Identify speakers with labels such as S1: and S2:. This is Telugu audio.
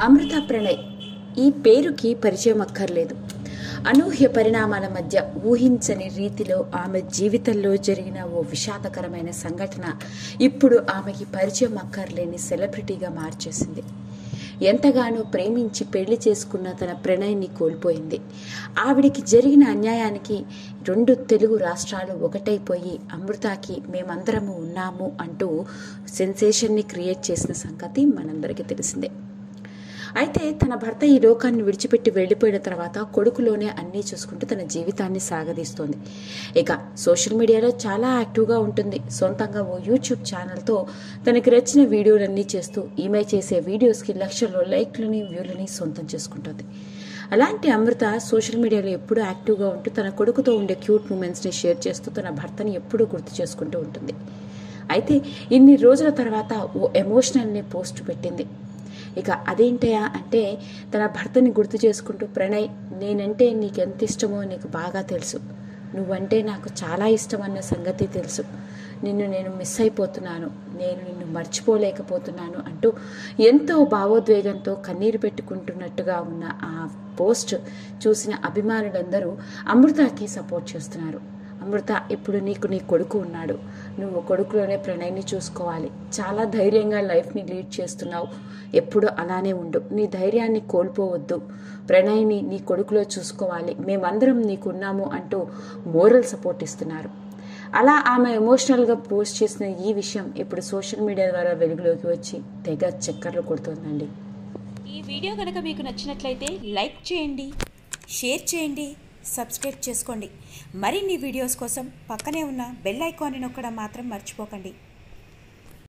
S1: అమృత ప్రణయ్ ఈ పేరుకి పరిచయం అక్కర్లేదు అనూహ్య పరిణామాల మధ్య ఊహించని రీతిలో ఆమె జీవితంలో జరిగిన ఓ విషాదకరమైన సంఘటన ఇప్పుడు ఆమెకి పరిచయం అక్కర్లేని సెలబ్రిటీగా మార్చేసింది ఎంతగానో ప్రేమించి పెళ్లి చేసుకున్న తన ప్రణయ్ని కోల్పోయింది ఆవిడికి జరిగిన అన్యాయానికి రెండు తెలుగు రాష్ట్రాలు ఒకటైపోయి అమృతకి మేమందరము ఉన్నాము అంటూ సెన్సేషన్ని క్రియేట్ చేసిన సంగతి మనందరికీ తెలిసిందే అయితే తన భర్త ఈ లోకాన్ని విడిచిపెట్టి వెళ్ళిపోయిన తర్వాత కొడుకులోనే అన్నీ చూసుకుంటూ తన జీవితాన్ని సాగదీస్తోంది ఇక సోషల్ మీడియాలో చాలా యాక్టివ్గా ఉంటుంది సొంతంగా ఓ యూట్యూబ్ ఛానల్తో తనకి నచ్చిన వీడియోలన్నీ చేస్తూ ఈమె చేసే వీడియోస్కి లక్షల్లో లైక్లని వ్యూలని సొంతం చేసుకుంటుంది అలాంటి అమృత సోషల్ మీడియాలో ఎప్పుడూ యాక్టివ్గా ఉంటూ తన కొడుకుతో ఉండే క్యూట్ మూమెంట్స్ని షేర్ చేస్తూ తన భర్తని ఎప్పుడూ గుర్తు చేసుకుంటూ ఉంటుంది అయితే ఇన్ని రోజుల తర్వాత ఓ ఎమోషనల్ని పోస్ట్ పెట్టింది ఇక అదేంటయా అంటే తన భర్తని గుర్తు చేసుకుంటూ ప్రణయ్ నేనంటే నీకు ఎంత ఇష్టమో నీకు బాగా తెలుసు నువ్వంటే నాకు చాలా ఇష్టం అన్న సంగతి తెలుసు నిన్ను నేను మిస్ అయిపోతున్నాను నేను నిన్ను మర్చిపోలేకపోతున్నాను అంటూ ఎంతో భావోద్వేగంతో కన్నీరు పెట్టుకుంటున్నట్టుగా ఉన్న ఆ పోస్ట్ చూసిన అభిమానులందరూ అమృతకి సపోర్ట్ చేస్తున్నారు అమృత ఇప్పుడు నీకు నీ కొడుకు ఉన్నాడు నువ్వు కొడుకులోనే ప్రణయ్ని చూసుకోవాలి చాలా ధైర్యంగా లైఫ్ని లీడ్ చేస్తున్నావు ఎప్పుడు అలానే ఉండు నీ ధైర్యాన్ని కోల్పోవద్దు ప్రణయ్ని నీ కొడుకులో చూసుకోవాలి మేమందరం నీకున్నాము అంటూ మోరల్ సపోర్ట్ ఇస్తున్నారు అలా ఆమె ఎమోషనల్గా పోస్ట్ చేసిన ఈ విషయం ఇప్పుడు సోషల్ మీడియా ద్వారా వెలుగులోకి వచ్చి తెగ చక్కర్లు కొడుతోందండి
S2: ఈ వీడియో కనుక మీకు నచ్చినట్లయితే లైక్ చేయండి షేర్ చేయండి సబ్స్క్రైబ్ చేసుకోండి మరిన్ని వీడియోస్ కోసం పక్కనే ఉన్న బెల్ ఐకాన్ని నొక్కడం మాత్రం మర్చిపోకండి